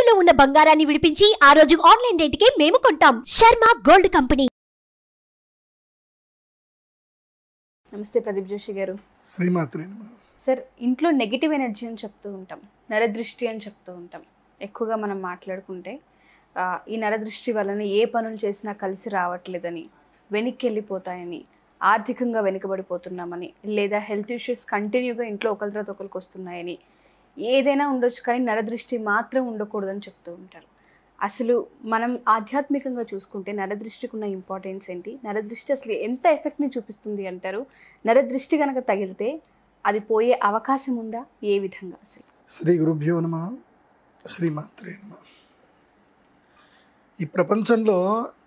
తాకట్టులో ఉన్న బంగారాన్ని విడిపించి ఆ రోజు ఆన్లైన్ రేటుకే మేము కొంటాం శర్మ గోల్డ్ కంపెనీ నమస్తే ప్రదీప్ జోషి గారు శ్రీమాత్రి సార్ ఇంట్లో నెగిటివ్ ఎనర్జీ అని చెప్తూ ఉంటాం నరదృష్టి అని చెప్తూ ఉంటాం ఎక్కువగా మనం మాట్లాడుకుంటే ఆ, ఈ నరదృష్టి వలన ఏ పనులు చేసినా కలిసి రావట్లేదని వెనక్కి వెళ్ళిపోతాయని ఆర్థికంగా వెనుకబడిపోతున్నామని లేదా హెల్త్ ఇష్యూస్ కంటిన్యూగా ఇంట్లో ఒకరి తర్వాత ఒకరికి వస్తున్నాయని ఏదైనా ఉండొచ్చు కానీ నరదృష్టి మాత్రం ఉండకూడదని చెప్తూ ఉంటారు అసలు మనం ఆధ్యాత్మికంగా చూసుకుంటే నరదృష్టికి ఉన్న ఇంపార్టెన్స్ ఏంటి నరదృష్టి అసలు ఎంత ఎఫెక్ట్ని చూపిస్తుంది అంటారు నరదృష్టి కనుక తగిలితే అది పోయే అవకాశం ఉందా ఏ విధంగా అసలు శ్రీ గురుభ్యో నమ శ్రీమాత్రే నమ ఈ ప్రపంచంలో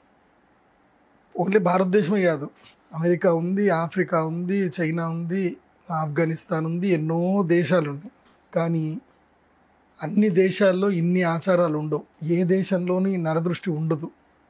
ఓన్లీ భారతదేశమే కాదు అమెరికా ఉంది ఆఫ్రికా ఉంది చైనా ఉంది ఆఫ్ఘనిస్తాన్ ఉంది ఎన్నో దేశాలు ఉన్నాయి కానీ అన్ని దేశాల్లో ఇన్ని ఆచారాలు ఉండవు ఏ దేశంలోనూ ఈ నరదృష్టి ఉండదు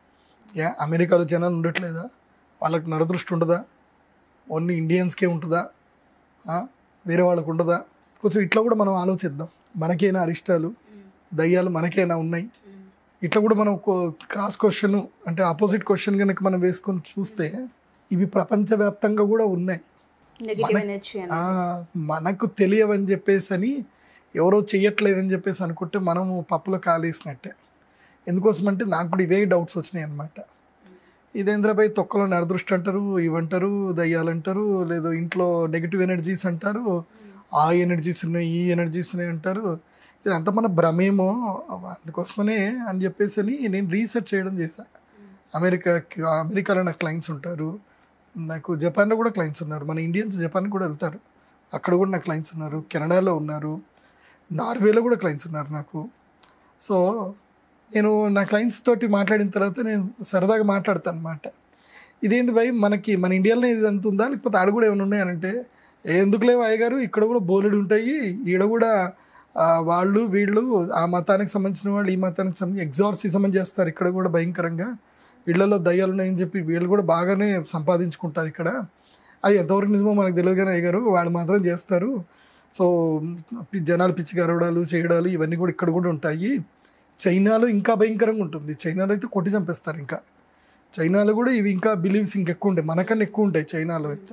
ఏ అమెరికాలో జనాలు ఉండట్లేదా వాళ్ళకి నరదృష్టి ఉండదా ఓన్లీ ఇండియన్స్కే ఉంటుందా ఆ? వేరే వాళ్ళకు ఉండదా కొంచెం ఇట్లా కూడా మనం ఆలోచిద్దాం మనకేనా అరిష్టాలు దయ్యాలు మనకేనా ఉన్నాయి ఇట్లా కూడా మనం క్రాస్ క్వశ్చన్ అంటే ఆపోజిట్ క్వశ్చన్ కనుక మనం వేసుకొని చూస్తే ఇవి ప్రపంచవ్యాప్తంగా కూడా ఉన్నాయి నెగిటివ్ మన- ఎనర్జీ అని ఆ, మనకు తెలియవని చెప్పేసి అని ఎవరో చెయ్యట్లేదని చెప్పేసి అనుకుంటే మనము పప్పులో కాలేసినట్టే ఎందుకోసమంటే నాకు కూడా ఇవే డౌట్స్ వచ్చినాయి అనమాట ఇదేంద్రపై తొక్కలో నరదృష్టి అంటారు ఇవంటారు దయ్యాలు అంటారు లేదో ఇంట్లో నెగిటివ్ ఎనర్జీస్ అంటారు ఆ ఎనర్జీస్ ఉన్నాయి ఈ ఎనర్జీస్ ఉన్నాయి అంటారు ఇదంతా మన భ్రమేమో అందుకోసమనే అని చెప్పేసి అని నేను రీసెర్చ్ చేయడం చేశా అమెరికాకి అమెరికాలో నాకు క్లయింట్స్ ఉంటారు నాకు జపాన్లో కూడా క్లయింట్స్ ఉన్నారు మన ఇండియన్స్ జపాన్ కూడా వెళ్తారు అక్కడ కూడా నాకు క్లయింట్స్ ఉన్నారు కెనడాలో ఉన్నారు నార్వేలో కూడా క్లయింట్స్ ఉన్నారు నాకు సో నేను నా క్లయింట్స్ తోటి మాట్లాడిన తర్వాత నేను సరదాగా మాట్లాడతాను అనమాట ఇదేంది భయ్ మనకి మన ఇండియాలోనే ఇది అంత ఉందా లేకపోతే ఆడ కూడా ఏమైనా ఉన్నాయనంటే "ఏ, ఎందుకు లేవు అయ్యగారు ఇక్కడ కూడా బోలెడు ఉంటాయి ఈడ కూడా ఆ, వాళ్ళు వీళ్ళు ఆ మతానికి సంబంధించిన వాళ్ళు ఈ మతానికి సంబంధించి ఎగ్జార్సిజం అని చేస్తారు ఇక్కడ కూడా భయంకరంగా ఇళ్లలో దయ్యాలు ఉన్నాయని చెప్పి వీళ్ళు కూడా బాగానే సంపాదించుకుంటారు ఇక్కడ అది ఎంతవరకు నిజమో మనకు తెలియదు కానీ అయ్యగారు వాళ్ళు మాత్రం చేస్తారు సో పి- జనాలు పిచ్చి గరవడాలు చేయడాలు ఇవన్నీ కూడా ఇక్కడ కూడా ఉంటాయి చైనాలో ఇంకా భయంకరంగా ఉంటుంది చైనాలో అయితే కొట్టి చంపేస్తారు ఇంకా చైనాలో కూడా ఇవి ఇంకా బిలీవ్స్ ఇంకెక్కువ ఉంటాయి మనకన్నా ఎక్కువ ఉంటాయి చైనాలో అయితే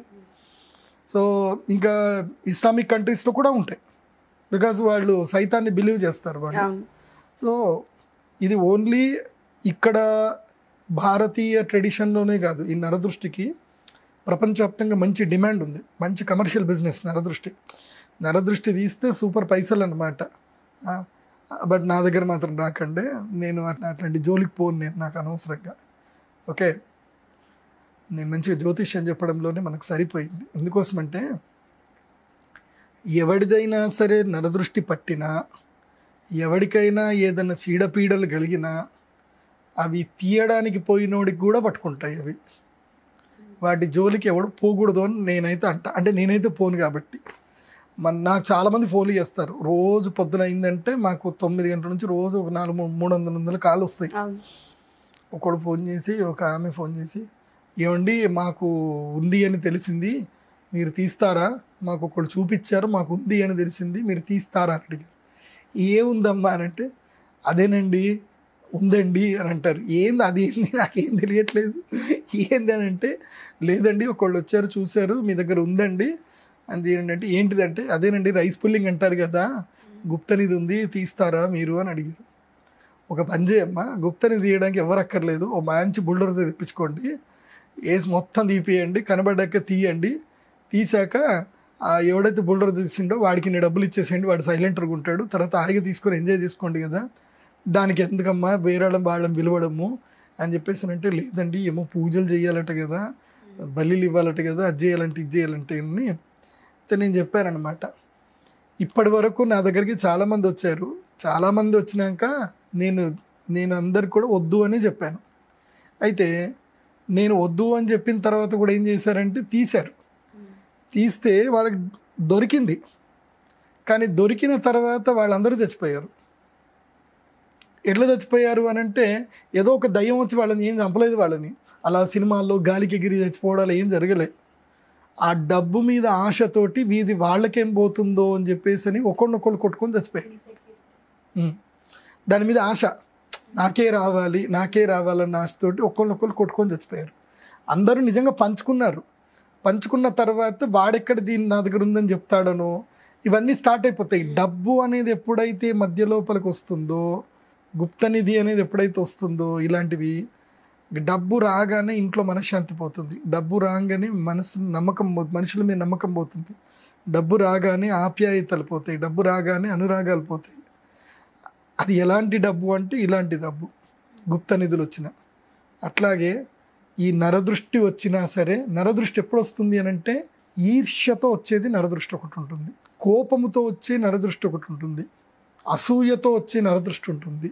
సో ఇంకా ఇస్లామిక్ కంట్రీస్లో కూడా ఉంటాయి బికాజ్ వాళ్ళు సైతాన్ని బిలీవ్ చేస్తారు వాళ్ళు అవును సో ఇది ఓన్లీ ఇక్కడ భారతీయ ట్రెడిషన్లోనే కాదు ఈ నరదృష్టికి ప్రపంచవ్యాప్తంగా మంచి డిమాండ్ ఉంది మంచి కమర్షియల్ బిజినెస్ నరదృష్టి నరదృష్టి తీస్తే సూపర్ పైసలు అనమాట బట్ నా దగ్గర మాత్రం రాకండి నేను అట్లా అట్లాంటి జోలికి పోను నేను నాకు అనవసరంగా ఓకే నేను మంచిగా జ్యోతిష్యం చెప్పడంలోనే మనకు సరిపోయింది ఎందుకోసమంటే ఎవడిదైనా సరే నరదృష్టి పట్టినా ఎవరికైనా ఏదైనా చీడపీడలు కలిగినా అవి తీయడానికి పోయినోడికి కూడా పట్టుకుంటాయి అవి వాటి జోలికి ఎవడు పోకూడదు అని నేనైతే అంట అంటే నేనైతే పోను కాబట్టి మన నాకు చాలామంది ఫోన్లు చేస్తారు రోజు పొద్దున అయిందంటే మాకు తొమ్మిది గంటల నుంచి రోజు ఒక నాలుగు మూ- మూడు వందల వందల కాలు వస్తాయి అవును ఒకడు ఫోన్ చేసి ఒక ఆమె ఫోన్ చేసి ఏమండి మాకు ఉంది అని తెలిసింది మీరు తీస్తారా మాకు ఒకడు చూపించారు మాకు ఉంది అని తెలిసింది మీరు తీస్తారా అని అడిగారు ఏముందమ్మా అని అంటే అదేనండి ఉందండి అని అంటారు ఏంది అది ఏంది నాకేం తెలియట్లేదు ఏంది అని అంటే లేదండి ఒకళ్ళు వచ్చారు చూశారు మీ దగ్గర ఉందండి అది ఏంటంటే ఏంటిదంటే అదేనండి రైస్ పుల్లింగ్ అంటారు కదా గుప్తనిది ఉంది తీస్తారా మీరు అని అడిగారు ఒక పని చేయమ్మా గుప్తని తీయడానికి ఎవరు అక్కర్లేదు ఓ మంచి బుల్డర్తో తెప్పించుకోండి వేసి మొత్తం తీపియండి కనబడ్డాక తీయండి తీసాక ఆ ఎవడైతే బుల్డర్ తీసిండో వాడికి నేను డబ్బులు ఇచ్చేసేయండి వాడు సైలెంటర్గా ఉంటాడు తర్వాత హాయిగా తీసుకొని ఎంజాయ్ చేసుకోండి కదా దానికి ఎందుకమ్మా వేరడం వాళ్ళని పిలవడము అని చెప్పేసి అంటే లేదండి ఏమో పూజలు చేయాలట కదా బల్లీలు ఇవ్వాలట కదా అది చేయాలంటే ఇది చేయాలంటే అని అయితే నేను చెప్పానమాట ఇప్పటి వరకు నా దగ్గరికి చాలామంది వచ్చారు చాలామంది వచ్చినాక నేను నేను అందరికి కూడా వద్దు అని చెప్పాను అయితే నేను వద్దు అని చెప్పిన తర్వాత కూడా ఏం చేశారంటే తీశారు తీస్తే వాళ్ళకి దొరికింది కానీ దొరికిన తర్వాత వాళ్ళందరూ చచ్చిపోయారు ఎట్లా చచ్చిపోయారు అని అంటే ఏదో ఒక దయ్యం వచ్చి వాళ్ళని ఏం చంపలేదు వాళ్ళని అలా సినిమాల్లో గాలికి ఎగిరి చచ్చిపోవడాలు ఏం జరగలే ఆ డబ్బు మీద ఆశతోటి వీధి వాళ్ళకేం పోతుందో అని చెప్పేసి అని ఒకరినొకళ్ళు కొట్టుకొని చచ్చిపోయారు ఉమ్. దాని మీద ఆశ నాకే రావాలి నాకే రావాలన్న ఆశతోటి ఒకళ్ళొకళ్ళు కొట్టుకొని చచ్చిపోయారు అందరూ నిజంగా పంచుకున్నారు పంచుకున్న తర్వాత వాడెక్కడ దీని నా దగ్గర ఉందని చెప్తాడనో ఇవన్నీ స్టార్ట్ అయిపోతాయి డబ్బు అనేది ఎప్పుడైతే మధ్య లోపలికి వస్తుందో గుప్తనిధి అనేది ఎప్పుడైతే వస్తుందో ఇలాంటివి డబ్బు రాగానే ఇంట్లో మనశ్శాంతి పోతుంది డబ్బు రాగానే మనసు నమ్మకం పో- మనుషుల మీద నమ్మకం పోతుంది డబ్బు రాగానే ఆప్యాయతలు పోతాయి డబ్బు రాగానే అనురాగాలు పోతాయి అది ఎలాంటి డబ్బు అంటే ఇలాంటి డబ్బు గుప్త నిధులు వచ్చిన అట్లాగే ఈ నరదృష్టి వచ్చినా సరే నరదృష్టి ఎప్పుడు వస్తుంది అని అంటే ఈర్ష్యతో వచ్చేది నరదృష్టి ఒకటి ఉంటుంది కోపముతో వచ్చే నరదృష్టి ఒకటి ఉంటుంది అసూయతో వచ్చే నరదృష్టి ఉంటుంది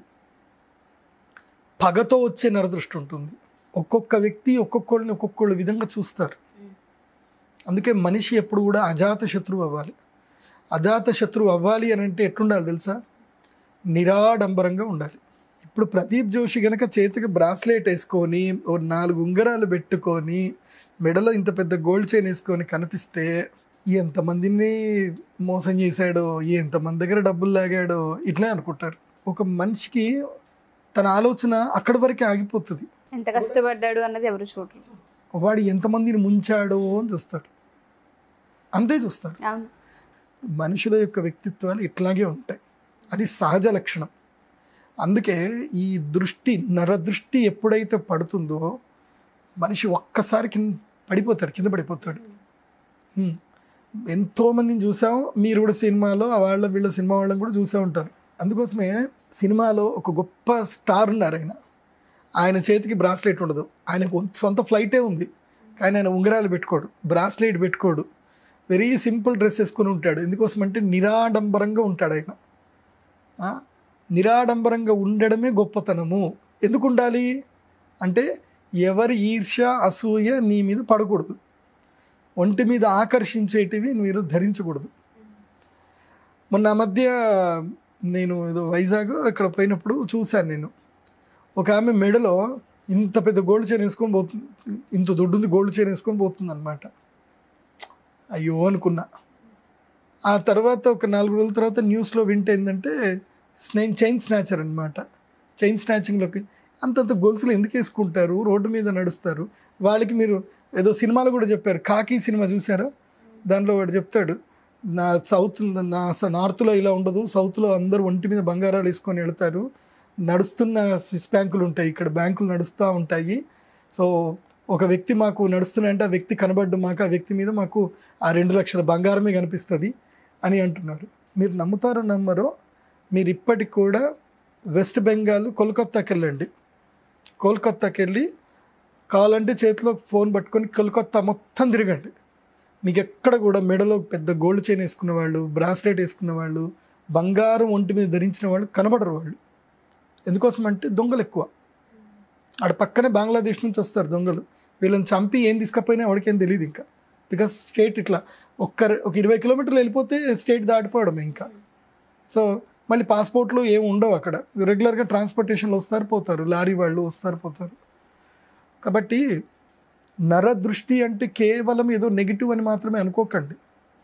పగతో వచ్చే నరదృష్టి ఉంటుంది ఒక్కొక్క వ్యక్తి ఒక్కొక్కళ్ళని ఒక్కొక్కళ్ళ విధంగా చూస్తారు అందుకే మనిషి ఎప్పుడు కూడా అజాత శత్రువు అవ్వాలి అజాత శత్రువు అవ్వాలి అని అంటే ఎట్లుండాలి తెలుసా నిరాడంబరంగా ఉండాలి ఇప్పుడు ప్రదీప్ జోషి గనక చేతికి బ్రాస్లెట్ వేసుకొని ఓ నాలుగు ఉంగరాలు పెట్టుకొని మెడలో ఇంత పెద్ద గోల్డ్ చైన్ వేసుకొని కనిపిస్తే ఎంతమందిని మోసం చేశాడో ఎంతమంది దగ్గర డబ్బులు లాగాడో ఇట్లే అనుకుంటారు ఒక మనిషికి తన ఆలోచన అక్కడి వరకే ఆగిపోతుంది ఎంత కష్టపడ్డాడు అన్నది ఎవరు చూడరు వాడు ఎంతమందిని ముంచాడో అని చూస్తాడు అంతే చూస్తారు అవును మనుషుల యొక్క వ్యక్తిత్వాలు ఇట్లాగే ఉంటాయి అది సహజ లక్షణం అందుకే ఈ దృష్టి నరదృష్టి ఎప్పుడైతే పడుతుందో మనిషి ఒక్కసారి కింద పడిపోతాడు కింద పడిపోతాడు హ్మ్. ఎంతోమందిని చూసాం మీరు కూడా సినిమాలో ఆ వాళ్ళ వీళ్ళ సినిమా వాళ్ళని కూడా చూసే ఉంటారు అందుకోసమే సినిమాలో ఒక గొప్ప స్టార్ ఉన్నారు ఆయన ఆయన చేతికి బ్రాస్లెట్ ఉండదు ఆయనకు సొంత ఫ్లైటే ఉంది కానీ ఆయన ఉంగరాలు పెట్టుకోడు బ్రాస్లెట్ పెట్టుకోడు వెరీ సింపుల్ డ్రెస్ వేసుకొని ఉంటాడు ఎందుకోసం అంటే నిరాడంబరంగా ఉంటాడు ఆయన ఆ? నిరాడంబరంగా ఉండడమే గొప్పతనము ఎందుకు ఉండాలి అంటే ఎవరి ఈర్ష్య అసూయ నీ మీద పడకూడదు ఒంటి మీద ఆకర్షించేటివి మీరు ధరించకూడదు మొన్న ఆ మధ్య నేను ఏదో వైజాగ్ అక్కడ పోయినప్పుడు చూశాను నేను ఒక ఆమె మెడలో ఇంత పెద్ద గోల్డ్ చైన్ వేసుకొని పోతుంది ఇంత దొడ్డుంది గోల్డ్ చైన్ వేసుకొని పోతుంది అనమాట అయ్యో అనుకున్నా ఆ తర్వాత ఒక నాలుగు రోజుల తర్వాత న్యూస్లో వింటే ఏంటంటే స్నైన్ చైన్ స్నాచర్ అనమాట చైన్ స్నాచింగ్లోకి అంతంత గొలుసులు ఎందుకు వేసుకుంటారు రోడ్డు మీద నడుస్తారు వాళ్ళకి మీరు ఏదో సినిమాలో కూడా చెప్పారు కాకి సినిమా చూసారా దాంట్లో వాడు చెప్తాడు నా సౌత్ నా స- నార్త్లో ఇలా ఉండదు సౌత్లో అందరూ ఒంటి మీద బంగారాలు వేసుకొని వెళ్తారు నడుస్తున్న స్విస్ బ్యాంకులు ఉంటాయి ఇక్కడ బ్యాంకులు నడుస్తూ ఉంటాయి సో ఒక వ్యక్తి మాకు నడుస్తున్నాయంటే ఆ వ్యక్తి కనబడ్డు మాకు ఆ వ్యక్తి మీద మాకు ఆ రెండు లక్షల బంగారమే కనిపిస్తుంది అని అంటున్నారు మీరు నమ్ముతారో నమ్మరో మీరు ఇప్పటికి కూడా వెస్ట్ బెంగాల్ కోల్కత్తాకి వెళ్ళండి కోల్కత్తాకి వెళ్ళి కావాలంటే చేతిలో ఫోన్ పట్టుకొని కోల్కత్తా మొత్తం తిరగండి మీకు ఎక్కడ కూడా మెడలో పెద్ద గోల్డ్ చైన్ వేసుకున్న వాళ్ళు బ్రాస్లెట్ వేసుకున్న వాళ్ళు బంగారం ఒంటి మీద ధరించిన వాళ్ళు కనబడరు వాళ్ళు ఎందుకోసం అంటే దొంగలు ఎక్కువ ఆడ పక్కనే బంగ్లాదేశ్ నుంచి వస్తారు దొంగలు వీళ్ళని చంపి ఏం తీసుకపోయినా వాడికేం తెలియదు ఇంకా బికాస్ స్టేట్ ఇట్లా ఒక్క ఒక ఇరవై కిలోమీటర్లు వెళ్ళిపోతే స్టేట్ దాటిపోవడం ఇంకా సో మళ్ళీ పాస్పోర్ట్లు ఏం ఉండవు అక్కడ రెగ్యులర్గా ట్రాన్స్పోర్టేషన్లో వస్తారు పోతారు లారీ వాళ్ళు వస్తారు పోతారు కాబట్టి నరదృష్టి అంటే కేవలం ఏదో నెగిటివ్ అని మాత్రమే అనుకోకండి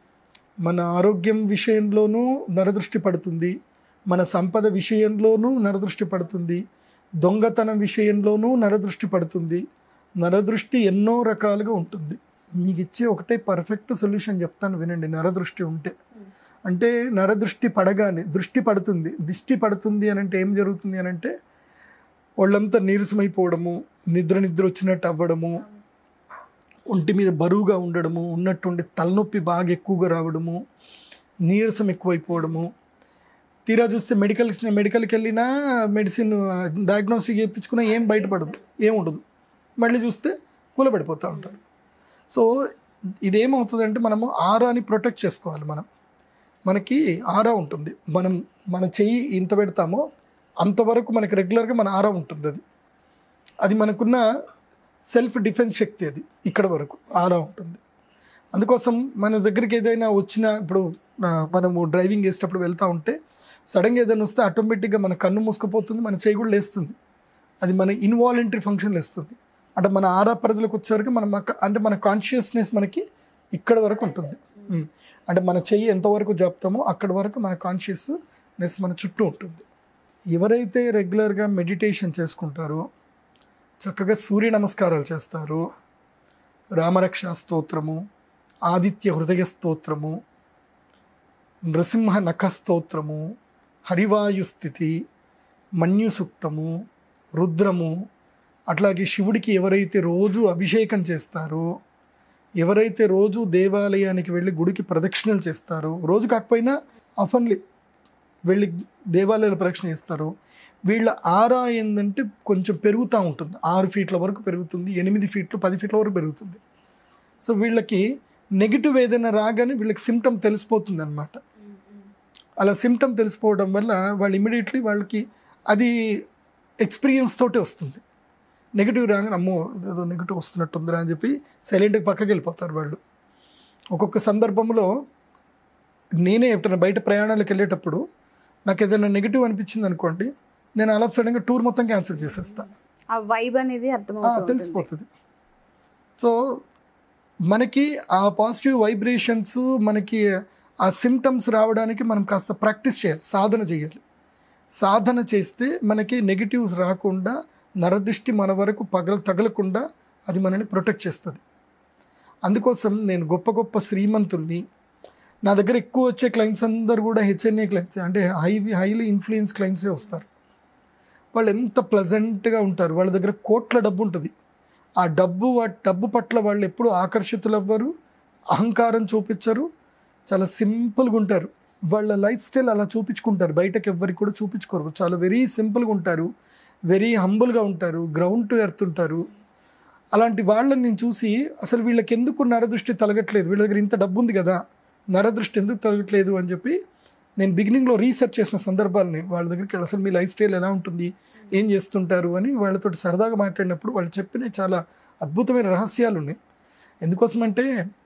మన ఆరోగ్యం విషయంలోనూ నరదృష్టి పడుతుంది మన సంపద విషయంలోనూ నరదృష్టి పడుతుంది దొంగతనం విషయంలోనూ నరదృష్టి పడుతుంది నరదృష్టి ఎన్నో రకాలుగా ఉంటుంది మీకు ఇచ్చే ఒకటే పర్ఫెక్ట్ సొల్యూషన్ చెప్తాను వినండి నరదృష్టి ఉంటే అంటే నరదృష్టి పడగానే దృష్టి పడుతుంది దిష్టి పడుతుంది అని అంటే ఏం జరుగుతుంది అని అంటే వాళ్ళంతా నీరసమైపోవడము నిద్ర నిద్ర వచ్చినట్టు అవ్వడము ఒంటి మీద బరువుగా ఉండడము ఉన్నట్టుండి తలనొప్పి బాగా ఎక్కువగా రావడము నీరసం ఎక్కువైపోవడము తీరా చూస్తే మెడికల్ మెడికల్కి వెళ్ళినా మెడిసిన్ డయాగ్నోస్టిక్ చేయించుకున్నా ఏం బయటపడదు ఏం ఉండదు మళ్ళీ చూస్తే కూలబడిపోతూ ఉంటారు సో ఇదేమవుతుందంటే మనము ఆరాని ప్రొటెక్ట్ చేసుకోవాలి మనం మనకి ఆరా ఉంటుంది మనం మన చెయ్యి ఇంత పెడతామో అంతవరకు మనకి రెగ్యులర్గా మన ఆరా ఉంటుంది అది అది మనకున్న సెల్ఫ్ డిఫెన్స్ శక్తి అది ఇక్కడ వరకు ఆరా ఉంటుంది అందుకోసం మన దగ్గరికి ఏదైనా వచ్చినా ఇప్పుడు ఆ, మనము డ్రైవింగ్ చేసేటప్పుడు వెళ్తూ ఉంటే సడన్గా ఏదైనా వస్తే ఆటోమేటిక్గా మన కన్ను మూసుకుపోతుంది మన చేయి కూడా లేస్తుంది అది మన ఇన్వాలంటరీ ఫంక్షన్ లేస్తుంది అంటే మన ఆరా పరిధిలోకి వచ్చేవరకు మనం అక్క- అంటే మన కాన్షియస్నెస్ మనకి ఇక్కడ వరకు ఉంటుంది ఉమ్. అంటే మన చెయ్యి ఎంతవరకు జపుతామో అక్కడ వరకు మన కాన్షియస్నెస్ మన చుట్టూ ఉంటుంది ఎవరైతే రెగ్యులర్గా మెడిటేషన్ చేసుకుంటారో చక్కగా సూర్య నమస్కారాలు చేస్తారు రామరక్ష స్తోత్రము ఆదిత్య హృదయ స్తోత్రము నృసింహ నఖ స్తోత్రము హరివాయు స్థితి మన్యు సూక్తము రుద్రము అట్లాగే శివుడికి ఎవరైతే రోజు అభిషేకం చేస్తారో ఎవరైతే రోజు దేవాలయానికి వెళ్ళి గుడికి ప్రదక్షిణలు చేస్తారో రోజు కాకపోయినా అఫన్లీ వెళ్ళి దేవాలయాల ప్రదక్షిణ చేస్తారో వీళ్ళ ఆరా ఏంటంటే కొంచెం పెరుగుతూ ఉంటుంది ఆరు ఫీట్ల వరకు పెరుగుతుంది ఎనిమిది ఫీట్లు పది ఫీట్ల వరకు పెరుగుతుంది సో వీళ్ళకి నెగిటివ్ ఏదైనా రాగానే వీళ్ళకి సిమ్టమ్ తెలిసిపోతుంది అనమాట అలా సిమ్టమ్ తెలిసిపోవడం వల్ల వాళ్ళు ఇమీడియట్లీ వాళ్ళకి అది ఎక్స్పీరియన్స్ తోటే వస్తుంది నెగిటివ్ రాగానే అమ్మో ఏదో నెగిటివ్ వస్తున్నట్టుందిరా అని చెప్పి సైలెంట్గా పక్కకి వెళ్ళిపోతారు వాళ్ళు ఒక్కొక్క సందర్భంలో నేనే ఎప్పుడైనా బయట ప్రయాణాలకు వెళ్ళేటప్పుడు నాకు ఏదైనా నెగిటివ్ అనిపించింది అనుకోండి నేను అలా సడన్గా టూర్ మొత్తం క్యాన్సిల్ చేసేస్తాను ఆ వైబ్ అనేది ఆ, అర్థమవుతుంది తెలిసిపోతుంది సో మనకి ఆ పాజిటివ్ వైబ్రేషన్స్ మనకి ఆ సిమ్టమ్స్ రావడానికి మనం కాస్త ప్రాక్టీస్ చేయాలి సాధన చేయాలి సాధన చేస్తే మనకి నెగిటివ్స్ రాకుండా నరదృష్టి మన వరకు పగల తగలకుండా అది మనని ప్రొటెక్ట్ చేస్తుంది అందుకోసం నేను గొప్ప గొప్ప శ్రీమంతుల్ని నా దగ్గర ఎక్కువ వచ్చే క్లయింట్స్ అందరు కూడా హెచ్ఎన్ఏ క్లయింట్స్ అంటే హై హైలీ ఇన్ఫ్లుయెన్స్ క్లయింట్సే వస్తారు వాళ్ళు ఎంత ప్లజెంట్గా ఉంటారు వాళ్ళ దగ్గర కోట్ల డబ్బు ఉంటుంది ఆ డబ్బు వా- డబ్బు పట్ల వాళ్ళు ఎప్పుడు ఆకర్షితులు అవ్వరు అహంకారం చూపించరు చాలా సింపుల్గా ఉంటారు వాళ్ళ లైఫ్ స్టైల్ అలా చూపించుకుంటారు బయటకు ఎవ్వరికి కూడా చూపించుకోరు చాలా వెరీ సింపుల్గా ఉంటారు వెరీ హంబుల్గా ఉంటారు గ్రౌండ్ టు ఎర్త్ ఉంటారు అలాంటి వాళ్ళని నేను చూసి అసలు వీళ్ళకి ఎందుకు నరదృష్టి తలగట్లేదు వీళ్ళ దగ్గర ఇంత డబ్బు ఉంది కదా నరదృష్టి ఎందుకు తలగట్లేదు అని చెప్పి నేను బిగినింగ్లో రీసెర్చ్ చేసిన సందర్భాలని వాళ్ళ దగ్గరికి వెళ్ళి అసలు మీ లైఫ్ స్టైల్ ఎలా ఉంటుంది ఏం చేస్తుంటారు అని వాళ్ళతో సరదాగా మాట్లాడినప్పుడు వాళ్ళు చెప్పిన చాలా అద్భుతమైన రహస్యాలు ఉన్నాయి ఎందుకోసమంటే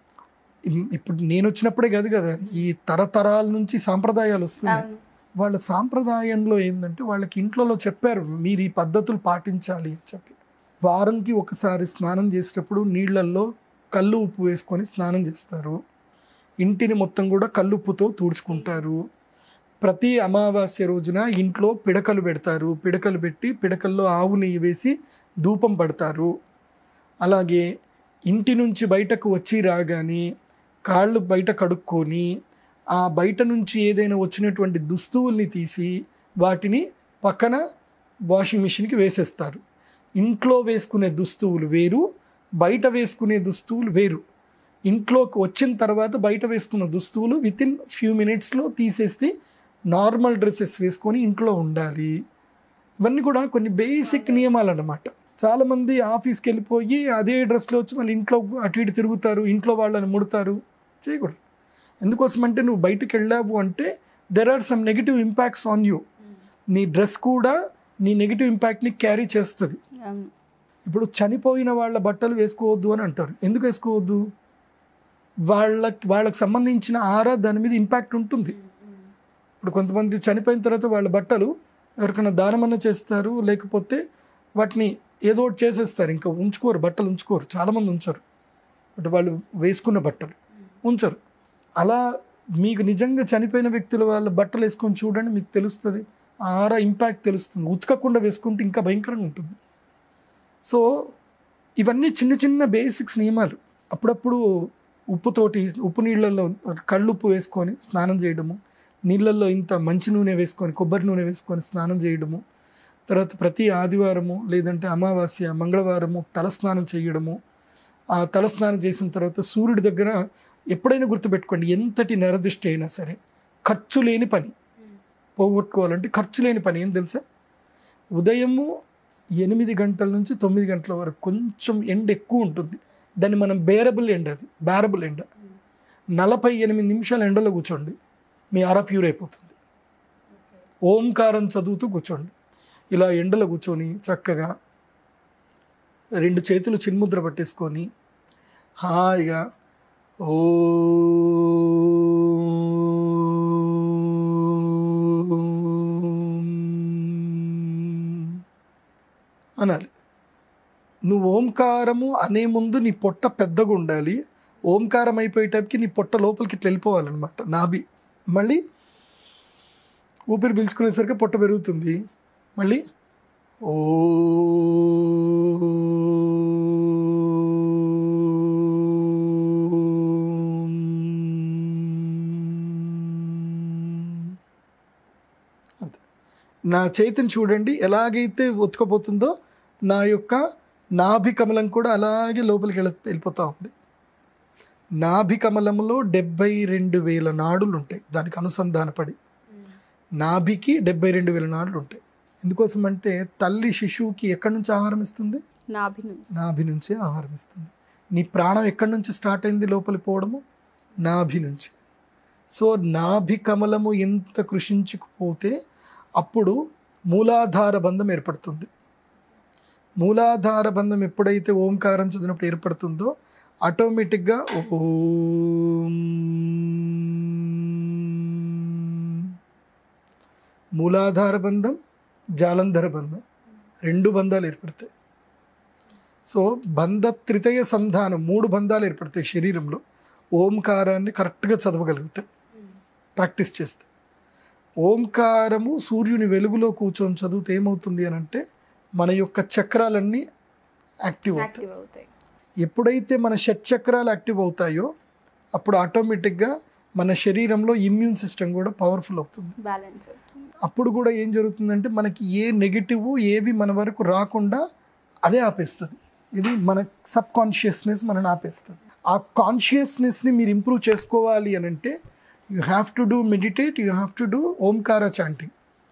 ఇం- ఇప్పుడు నేను వచ్చినప్పుడే కాదు కదా ఈ తరతరాల నుంచి సాంప్రదాయాలు వస్తున్నాయి అవును. వాళ్ళ సాంప్రదాయంలో ఏంటంటే వాళ్ళకి ఇంట్లో చెప్పారు మీరు ఈ పద్ధతులు పాటించాలి అని చెప్పి వారంకి ఒకసారి స్నానం చేసేటప్పుడు నీళ్ళల్లో కళ్ళు ఉప్పు వేసుకొని స్నానం చేస్తారు ఇంటిని మొత్తం కూడా కల్లుప్పుతో తుడుచుకుంటారు ప్రతి అమావాస్య రోజున ఇంట్లో పిడకలు పెడతారు పిడకలు పెట్టి పిడకల్లో ఆవు నెయ్యి వేసి ధూపం పడతారు అలాగే ఇంటి నుంచి బయటకు వచ్చి రాగానే కాళ్ళు బయట కడుక్కొని ఆ బయట నుంచి ఏదైనా వచ్చినటువంటి దుస్తువుల్ని తీసి వాటిని పక్కన వాషింగ్ మిషన్కి వేసేస్తారు ఇంట్లో వేసుకునే దుస్తువులు వేరు బయట వేసుకునే దుస్తువులు వేరు ఇంట్లోకి వచ్చిన తర్వాత బయట వేసుకున్న దుస్తువులు విత్ ఇన్ ఫ్యూ మినిట్స్లో తీసేసి నార్మల్ డ్రెస్సెస్ వేసుకొని ఇంట్లో ఉండాలి ఇవన్నీ కూడా కొన్ని బేసిక్ నియమాలు అన్నమాట చాలామంది ఆఫీస్కి వెళ్ళిపోయి అదే డ్రెస్లో వచ్చి మళ్ళీ ఇంట్లో అటు ఇటు తిరుగుతారు ఇంట్లో వాళ్ళని ముడతారు చేయకూడదు ఎందుకోసమంటే నువ్వు బయటకు వెళ్ళావు అంటే there are some negative impacts on you నీ డ్రెస్ కూడా నీ నెగిటివ్ ఇంపాక్ట్ని క్యారీ చేస్తుంది అవును. ఇప్పుడు చనిపోయిన వాళ్ళ బట్టలు వేసుకోవద్దు అని అంటారు ఎందుకు వేసుకోవద్దు వాళ్ళకి వాళ్ళకి సంబంధించిన ఆరా దాని మీద ఇంపాక్ట్ ఉంటుంది ఇప్పుడు కొంతమంది చనిపోయిన తర్వాత వాళ్ళ బట్టలు ఎవరికైనా దానమన్నా చేస్తారు లేకపోతే వాటిని ఏదో ఒకటి చేసేస్తారు ఇంకా ఉంచుకోరు బట్టలు ఉంచుకోరు చాలామంది ఉంచరు బట్ వాళ్ళు వేసుకున్న బట్టలు ఉంచరు అలా మీకు నిజంగా చనిపోయిన వ్యక్తుల వాళ్ళ బట్టలు వేసుకొని చూడండి మీకు తెలుస్తుంది ఆ ఆరా ఇంపాక్ట్ తెలుస్తుంది ఉతకకుండా వేసుకుంటే ఇంకా భయంకరంగా ఉంటుంది సో ఇవన్నీ చిన్న చిన్న బేసిక్స్ నియమాలు అప్పుడప్పుడు ఉప్పుతోటి ఉప్పు నీళ్ళల్లో కళ్ళుప్పు వేసుకొని స్నానం చేయడము నీళ్ళల్లో ఇంత మంచి నూనె వేసుకొని కొబ్బరి నూనె వేసుకొని స్నానం చేయడము తర్వాత ప్రతి ఆదివారము లేదంటే అమావాస్య మంగళవారము తలస్నానం చేయడము ఆ తలస్నానం చేసిన తర్వాత సూర్యుడి దగ్గర ఎప్పుడైనా గుర్తుపెట్టుకోండి ఎంతటి నరదృష్టి అయినా సరే ఖర్చు లేని పని పోగొట్టుకోవాలంటే ఖర్చు లేని పని ఏం తెలుసా ఉదయము ఎనిమిది గంటల నుంచి తొమ్మిది గంటల వరకు కొంచెం ఎండ ఎక్కువ ఉంటుంది దాన్ని మనం బేరబుల్ ఎండ అది బేరబుల్ ఎండ నలభై ఎనిమిది నిమిషాలు ఎండలో కూర్చోండి మీ అర ప్యూర్ అయిపోతుంది ఓంకారం చదువుతూ కూర్చోండి ఇలా ఎండలో కూర్చొని చక్కగా రెండు చేతులు చిన్ముద్ర పట్టేసుకొని హాయిగా ఓ అనాలి నువ్వు ఓంకారము అనే ముందు నీ పొట్ట పెద్దగా ఉండాలి ఓంకారం అయిపోయేటప్పటికి నీ పొట్ట లోపలికి ఇట్లా వెళ్ళిపోవాలన్నమాట నాభి మళ్ళీ ఊపిరి పీల్చుకునేసరికి పొట్ట పెరుగుతుంది మళ్ళీ ఓ అంతే నా చేతిని చూడండి ఎలాగైతే ఒత్తుకపోతుందో నా యొక్క నాభి కమలం కూడా అలాగే లోపలికి వెళ్ళి వెళ్ళిపోతూ ఉంది నాభి కమలంలో డెబ్బై రెండు వేల నాడులు ఉంటాయి దానికి అనుసంధానపడి నాభికి డెబ్బై రెండు వేల నాడులు ఉంటాయి ఎందుకోసం అంటే తల్లి శిశువుకి ఎక్కడి నుంచి ఆహారం ఇస్తుంది నాభి నుంచి నాభి నుంచే ఆహారం ఇస్తుంది నీ ప్రాణం ఎక్కడి నుంచి స్టార్ట్ అయింది లోపలి పోవడము నాభి నుంచి సో నాభి కమలము ఎంత కృషించుకుపోతే అప్పుడు మూలాధార బంధం ఏర్పడుతుంది మూలాధార బంధం ఎప్పుడైతే ఓంకారం చదివినప్పుడు ఏర్పడుతుందో ఆటోమేటిక్గా ఓం మూలాధార బంధం జాలంధర బంధం రెండు బంధాలు ఏర్పడతాయి సో బంధ త్రితయ సంధానం మూడు బంధాలు ఏర్పడతాయి శరీరంలో ఓంకారాన్ని కరెక్ట్గా చదవగలుగుతాయి ప్రాక్టీస్ చేస్తే ఓంకారము సూర్యుని వెలుగులో కూర్చొని చదివితే ఏమవుతుంది అని అంటే మన యొక్క చక్రాలన్నీ యాక్టివ్ అవుతాయి యాక్టివ్ అవుతాయి ఎప్పుడైతే మన షట్ చక్రాలు యాక్టివ్ అవుతాయో అప్పుడు ఆటోమేటిక్గా మన శరీరంలో ఇమ్యూన్ సిస్టమ్ కూడా పవర్ఫుల్ అవుతుంది బ్యాలెన్స్ అవుతుంది అప్పుడు కూడా ఏం జరుగుతుందంటే మనకి ఏ నెగిటివ్ ఏవి మన వరకు రాకుండా అదే ఆపేస్తుంది ఇది మన సబ్ కాన్షియస్నెస్ మనని ఆపేస్తుంది ఆ కాన్షియస్నెస్ని మీరు ఇంప్రూవ్ చేసుకోవాలి అని అంటే you have to do meditate you have to do Omkara chanting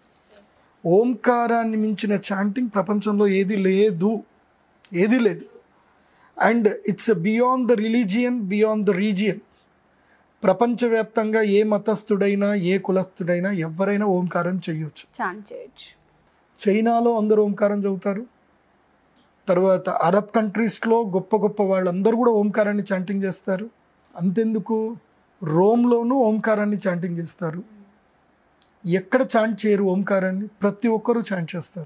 ఓంకారాన్ని మించిన చాంటింగ్ ప్రపంచంలో ఏది లేదు ఏది లేదు and it's beyond the religion beyond the region ప్రపంచవ్యాప్తంగా ఏ మతస్థుడైనా ఏ కులస్థుడైనా ఎవరైనా ఓంకారం చేయొచ్చు చాంట్ చేయొచ్చు చైనాలో అందరూ ఓంకారం చదువుతారు తర్వాత అరబ్ కంట్రీస్లో గొప్ప గొప్ప వాళ్ళందరూ కూడా ఓంకారాన్ని చాంటింగ్ చేస్తారు అంతెందుకు రోమ్లోనూ ఓంకారాన్ని చాంటింగ్ చేస్తారు ఎక్కడ చాంట్ చేయరు ఓంకారాన్ని ప్రతి ఒక్కరూ చాంట్ చేస్తారు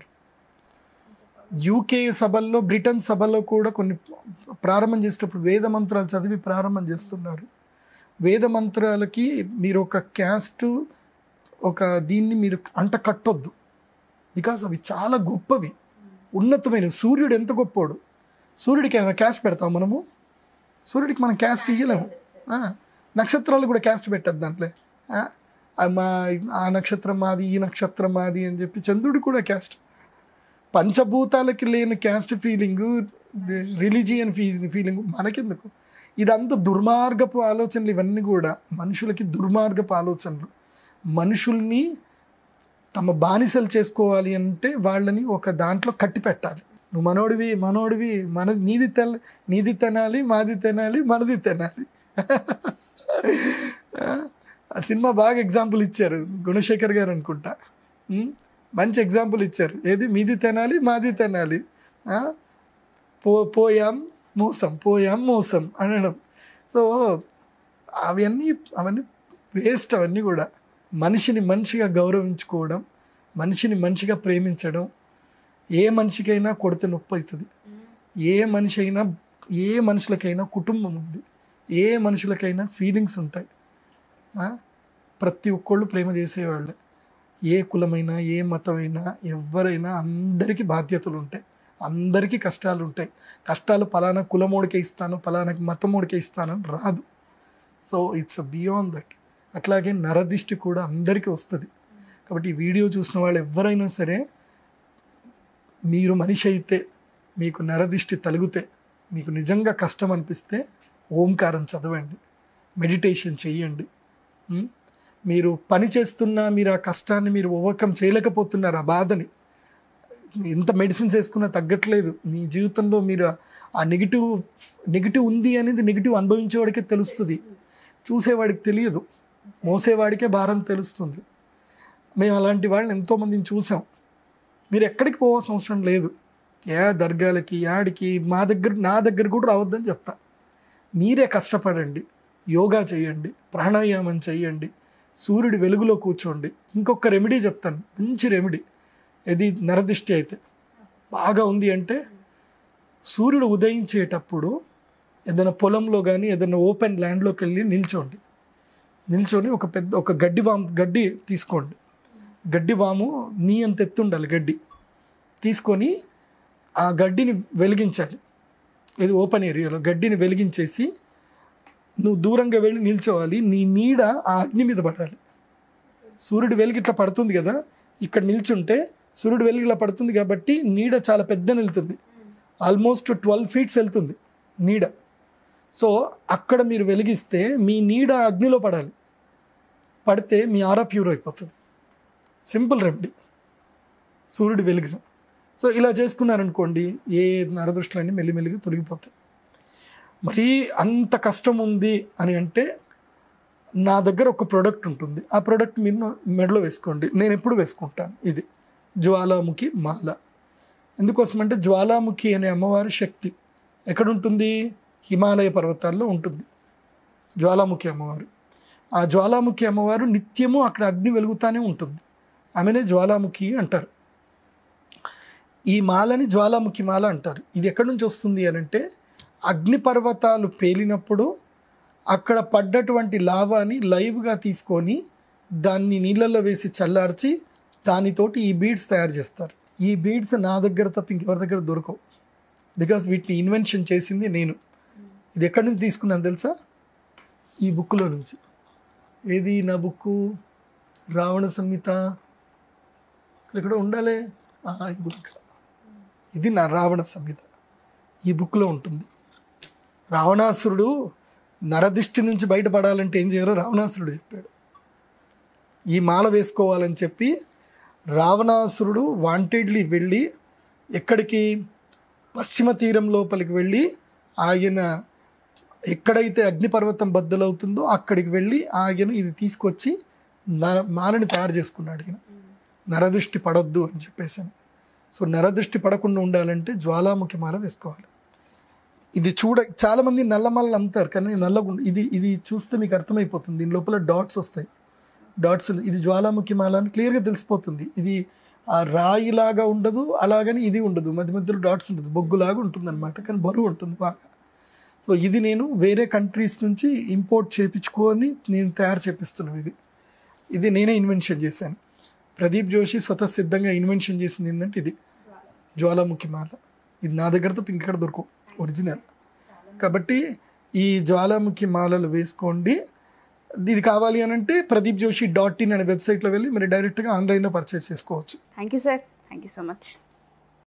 యూకే సభల్లో బ్రిటన్ సభల్లో కూడా కొన్ని ప్రారంభం చేసేటప్పుడు వేద మంత్రాలు చదివి ప్రారంభం చేస్తున్నారు వేద మంత్రాలకి మీరు ఒక క్యాస్ట్ ఒక దీన్ని మీరు అంట కట్టొద్దు బికాస్ అవి చాలా గొప్పవి ఉన్నతమైనవి సూర్యుడు ఎంత గొప్పోడు సూర్యుడికి ఏమైనా క్యాస్ట్ పెడతాం మనము సూర్యుడికి మనం క్యాస్ట్ ఇయ్యలేము ఆ, నక్షత్రాలు కూడా క్యాస్ట్ పెట్టద్దు దాంట్లో ఆ, ఆ మా ఆ నక్షత్రం మాది ఈ నక్షత్రం మాది అని చెప్పి చంద్రుడు కూడా క్యాస్ట్ పంచభూతాలకి లేని క్యాస్ట్ ఫీలింగ్ రిలీజియన్ ఫీ ఫీలింగ్ మనకెందుకు ఇదంతా దుర్మార్గపు ఆలోచనలు ఇవన్నీ కూడా మనుషులకి దుర్మార్గపు ఆలోచనలు మనుషుల్ని తమ బానిసలు చేసుకోవాలి అంటే వాళ్ళని ఒక దాంట్లో కట్టి పెట్టాలి నువ్వు మనోడివి మనోడివి మన నీది తెల నీది తినాలి మాది తినాలి మనది తినాలి ఆ సినిమా బాగా ఎగ్జాంపుల్ ఇచ్చారు గుణశేఖర్ గారు అనుకుంటా ఉమ్, మంచి ఎగ్జాంపుల్ ఇచ్చారు ఏది మీది తినాలి మాది తినాలి ఆ? పో పోయాం మోసం పోయాం మోసం అనడం సో అవన్నీ అవన్నీ వేస్ట్ అవన్నీ కూడా మనిషిని మనిషిగా గౌరవించుకోవడం మనిషిని మనిషిగా ప్రేమించడం ఏ మనిషికైనా కొడితే నొప్పి అవుతుంది ఏ మనిషి అయినా ఏ మనుషులకైనా కుటుంబం ఉంది ఏ మనుషులకైనా ఫీలింగ్స్ ఉంటాయి ఆ? ప్రతి ఒక్కళ్ళు ప్రేమ చేసేవాళ్ళే ఏ కులమైనా ఏ మతమైనా ఎవరైనా అందరికీ బాధ్యతలు ఉంటాయి అందరికీ కష్టాలు ఉంటాయి కష్టాలు పలానా కులమోడికే ఇస్తాను పలానా మతమోడికే ఇస్తాను అని రాదు సో ఇట్స్ బియాండ్ దట్ అట్లాగే నరదిష్టి కూడా అందరికీ వస్తుంది కాబట్టి ఈ వీడియో చూసిన వాళ్ళు ఎవరైనా సరే మీరు మనిషి అయితే మీకు నరదిష్టి తలిగితే మీకు నిజంగా కష్టం అనిపిస్తే ఓంకారం చదవండి మెడిటేషన్ చెయ్యండి ఉం? మీరు పని చేస్తున్నా మీరు ఆ కష్టాన్ని మీరు ఓవర్కమ్ చేయలేకపోతున్నారు ఆ బాధని ఎంత మెడిసిన్స్ వేసుకున్నా తగ్గట్లేదు మీ జీవితంలో మీరు ఆ- ఆ నెగిటివ్ నెగిటివ్ ఉంది అనేది నెగిటివ్ అనుభవించేవాడికే తెలుస్తుంది చూసేవాడికి తెలియదు మోసేవాడికే భారం తెలుస్తుంది మేము అలాంటి వాళ్ళని ఎంతోమందిని చూసాం మీరు ఎక్కడికి పోవాల్సిన అవసరం లేదు ఏ దర్గాలకి యాడికి మా దగ్గర నా దగ్గర కూడా రావద్దని చెప్తా మీరే కష్టపడండి యోగా చేయండి ప్రాణాయామం చేయండి సూర్యుడి వెలుగులో కూర్చోండి ఇంకొక రెమెడీ చెప్తాను మంచి రెమెడీ ఇది నరదిష్టి అయితే బాగా ఉంది అంటే సూర్యుడు ఉదయించేటప్పుడు ఏదైనా పొలంలో కానీ ఏదైనా ఓపెన్ ల్యాండ్లోకి వెళ్ళి నిల్చోండి నిల్చొని ఒక పెద్ద ఒక గడ్డి వామ్ గడ్డి తీసుకోండి గడ్డి వాము నీ అంత ఎత్తు ఉండాలి గడ్డి తీసుకొని ఆ గడ్డిని వెలిగించాలి ఇది ఓపెన్ ఏరియాలో గడ్డిని వెలిగించేసి నువ్వు దూరంగా వెళ్ళి నిల్చోవాలి నీ నీడ ఆ అగ్ని మీద పడాలి సూర్యుడు వెలుగు ఇట్లా పడుతుంది కదా ఇక్కడ నిల్చుంటే సూర్యుడు వెలుగు ఇలా పడుతుంది కాబట్టి నీడ చాలా పెద్ద వెళ్తుంది ఆల్మోస్ట్ ట్వెల్వ్ ఫీట్స్ వెళ్తుంది నీడ సో అక్కడ మీరు వెలిగిస్తే మీ నీడ అగ్నిలో పడాలి పడితే మీ ఆరా ప్యూర్ అయిపోతుంది సింపుల్ రెమెడీ సూర్యుడు వెలుగు సో ఇలా చేసుకున్నారనుకోండి ఏ నరదృష్టిలన్నీ మెల్లిమెల్లిగా తొలగిపోతాయి మరీ అంత కష్టం ఉంది అని అంటే నా దగ్గర ఒక ప్రోడక్ట్ ఉంటుంది ఆ ప్రోడక్ట్ మీరు మెడలో వేసుకోండి నేను ఎప్పుడు వేసుకుంటాను ఇది జ్వాలాముఖి మాల ఎందుకోసం అంటే జ్వాలాముఖి అనే అమ్మవారి శక్తి ఎక్కడ ఉంటుంది హిమాలయ పర్వతాల్లో ఉంటుంది జ్వాలాముఖి అమ్మవారు ఆ జ్వాలాముఖి అమ్మవారు నిత్యము అక్కడ అగ్ని వెలుగుతానే ఉంటుంది ఆమెనే జ్వాలాముఖి అంటారు ఈ మాలని జ్వాలాముఖి మాల అంటారు ఇది ఎక్కడి నుంచి వస్తుంది అని అంటే అగ్ని పర్వతాలు పేలినప్పుడు అక్కడ పడ్డటువంటి లావాని లైవ్గా తీసుకొని దాన్ని నీళ్ళల్లో వేసి చల్లార్చి దానితోటి ఈ బీడ్స్ తయారు చేస్తారు ఈ బీడ్స్ నా దగ్గర తప్ప ఇంకెవరి దగ్గర దొరకవు బికాస్ వీటిని ఇన్వెన్షన్ చేసింది నేను ఇది ఎక్కడి నుంచి తీసుకున్నాను తెలుసా ఈ బుక్లో నుంచి ఏది నా బుక్కు రావణ సంహిత ఇక్కడ ఉండాలి ఆ, ఇదిగో ఇక్కడ ఇది నా రావణ సంహిత ఈ బుక్లో ఉంటుంది రావణాసురుడు నరదిష్టి నుంచి బయటపడాలంటే ఏం చేయాలో రావణాసురుడు చెప్పాడు ఈ మాల వేసుకోవాలని చెప్పి రావణాసురుడు వాంటెడ్లీ వెళ్ళి ఎక్కడికి పశ్చిమ తీరం లోపలికి వెళ్ళి ఆయన ఎక్కడైతే అగ్నిపర్వతం బద్దలవుతుందో అక్కడికి వెళ్ళి ఆయన ఇది తీసుకొచ్చి న మాలని తయారు చేసుకున్నాడు ఈయన నరదృష్టి పడొద్దు అని చెప్పేసాను సో నరదృష్టి పడకుండా ఉండాలంటే జ్వాలాముఖి మాల వేసుకోవాలి ఇది చూడ చాలామంది నల్లమల్ల అమ్ముతారు కానీ నల్లగుండ ఇది ఇది చూస్తే మీకు అర్థమైపోతుంది దీని లోపల డాట్స్ వస్తాయి డాట్స్ ఇది జ్వాలాముఖి మాల అని క్లియర్గా తెలిసిపోతుంది ఇది ఆ రాయిలాగా ఉండదు అలాగని ఇది ఉండదు మధ్య మధ్యలో డాట్స్ ఉండదు బొగ్గులాగా ఉంటుంది అనమాట కానీ బరువు ఉంటుంది బాగా సో ఇది నేను వేరే కంట్రీస్ నుంచి ఇంపోర్ట్ చేయించుకొని నేను తయారు చేపిస్తున్నాను ఇవి ఇది నేనే ఇన్వెన్షన్ చేశాను ప్రదీప్ జోషి స్వతసిద్ధంగా ఇన్వెన్షన్ చేసింది ఏంటంటే ఇది జ్వాలాముఖి మాల ఇది నా దగ్గర తప్ప ఇంకెక్కడ దొరకవు ఒరిజినల్ కాబట్టి ఈ జ్వాలాముఖి మాలలు వేసుకోండి ఇది కావాలి అని అంటే ప్రదీప్ జోషి డాట్ ఇన్ అనే వెబ్సైట్లో వెళ్ళి మీరు డైరెక్ట్గా ఆన్లైన్లో పర్చేస్ చేసుకోవచ్చు thank you sir thank you so much